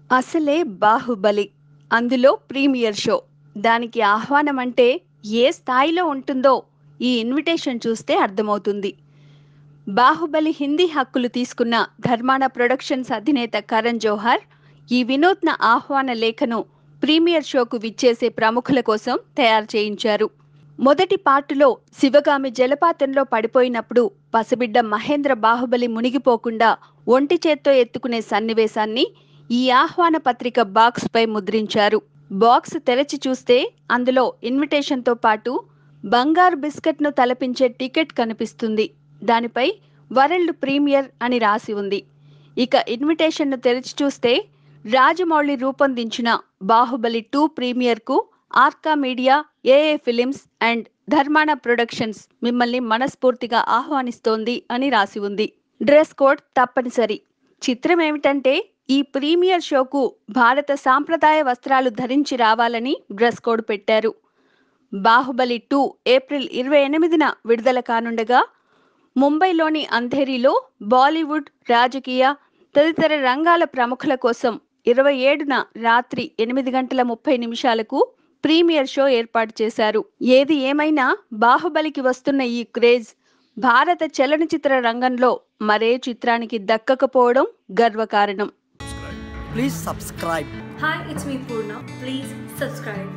అసలే బాహుబలి అందులో premiere show దానికి ఆహ్వానం అంటే ఏ స్థాయిలో ఉంటుందో ఈ ఇన్విటేషన్ చూస్తే అర్థమవుతుంది బాహుబలి హిందీ హక్కులు తీసుకున్న ధర్మాన ప్రొడక్షన్స్ అధినేత కరణ్ జోహార్ ఈ వినూత్న ఆహ్వాన లేఖను ప్రీమియర్ షోకు విచ్చేసే ప్రముఖుల కోసం తయారు చేయించారు మొదటి పార్టులో శివగామి జలపాతంలో పడిపోయినప్పుడు పసిబిడ్డ మహేంద్ర బాహుబలి మునిగిపోకుండా ఒంటి చేత్తో ఎత్తుకునే సన్నివేశాన్ని ఈ ఆహ్వాన పత్రిక బాక్స్ పై ముద్రించారు బాక్స్ తెరచి చూస్తే అందులో ఇన్విటేషన్తో పాటు బంగారు బిస్కెట్ను తలపించే టికెట్ కనిపిస్తుంది దానిపై వరల్డ్ ప్రీమియర్ అని రాసి ఉంది ఇక ఇన్విటేషన్ను తెరిచి చూస్తే రాజమౌళి రూపొందించిన బాహుబలి టూ ప్రీమియర్కు Arka media AA films and Dharma productions మిమ్మల్ని మనస్ఫూర్తిగా ఆహ్వానిస్తోంది అని రాసి ఉంది డ్రెస్ కోడ్ తప్పనిసరి చిత్రం ఏమిటంటే ఈ ప్రీమియర్ షోకు భారత సాంప్రదాయ వస్త్రాలు ధరించి రావాలని డ్రెస్ కోడ్ పెట్టారు బాహుబలి టూ ఏప్రిల్ ఇరవై ఎనిమిదిన విడుదల కానుండగా ముంబైలోని అంధేరిలో బాలీవుడ్ రాజకీయ తదితర రంగాల ప్రముఖుల కోసం ఇరవై ఏడున రాత్రి ఎనిమిది గంటల ముప్పై నిమిషాలకు ప్రీమియర్ షో ఏర్పాటు చేశారు ఏది ఏమైనా బాహుబలికి వస్తున్న ఈ క్రేజ్ భారత చలనచిత్ర రంగంలో మరే చిత్రానికి దక్కకపోవడం గర్వకారణం Please subscribe. Hi, it's me Purna. Please subscribe.